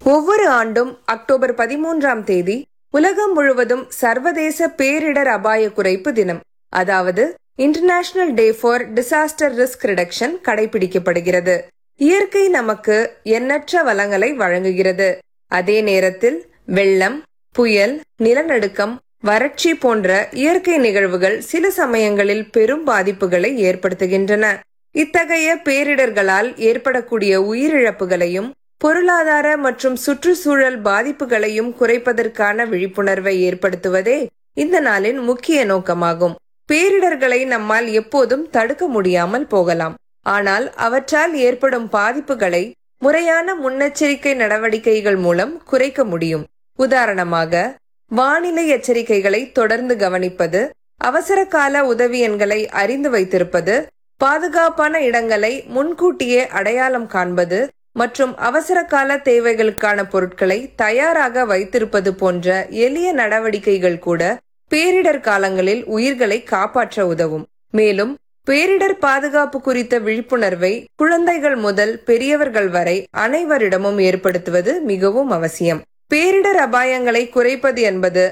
ஒவ்வொரு ஆண்டும் அக்டோபர் பதிமூன்றாம் தேதி உலகம் முழுவதும் சர்வதேச பேரிடர் அபாய குறைப்பு தினம் அதாவது international day for disaster risk reduction கடைபிடிக்கப்படுகிறது இயற்கை நமக்கு எண்ணற்ற வளங்களை வழங்குகிறது அதே நேரத்தில் வெள்ளம் புயல் நிலநடுக்கம் வறட்சி போன்ற இயற்கை நிகழ்வுகள் சில சமயங்களில் பெரும் பாதிப்புகளை ஏற்படுத்துகின்றன இத்தகைய பேரிடர்களால் ஏற்படக்கூடிய உயிரிழப்புகளையும் பொருளாதார மற்றும் சுற்றுச்சூழல் பாதிப்புகளையும் குறைப்பதற்கான விழிப்புணர்வை ஏற்படுத்துவதே இந்த நாளின் முக்கிய நோக்கமாகும் பேரிடர்களை நம்மால் எப்போதும் தடுக்க முடியாமல் போகலாம் ஆனால் அவற்றால் ஏற்படும் பாதிப்புகளை முறையான முன்னெச்சரிக்கை நடவடிக்கைகள் மூலம் குறைக்க முடியும் உதாரணமாக வானிலை எச்சரிக்கைகளை தொடர்ந்து கவனிப்பது அவசர கால உதவி எண்களை அறிந்து வைத்திருப்பது பாதுகாப்பான இடங்களை முன்கூட்டியே அடையாளம் காண்பது மற்றும் அவசர கால தேவைகளுக்கான பொருட்களை தயாராக வைத்திருப்பது போன்ற எளிய நடவடிக்கைகள் கூட பேரிடர் காலங்களில் உயிர்களை காப்பாற்ற உதவும் மேலும் பேரிடர் பாதுகாப்பு குறித்த விழிப்புணர்வை குழந்தைகள் முதல் பெரியவர்கள் வரை அனைவரிடமும் ஏற்படுத்துவது மிகவும் அவசியம் பேரிடர் அபாயங்களை குறைப்பது என்பது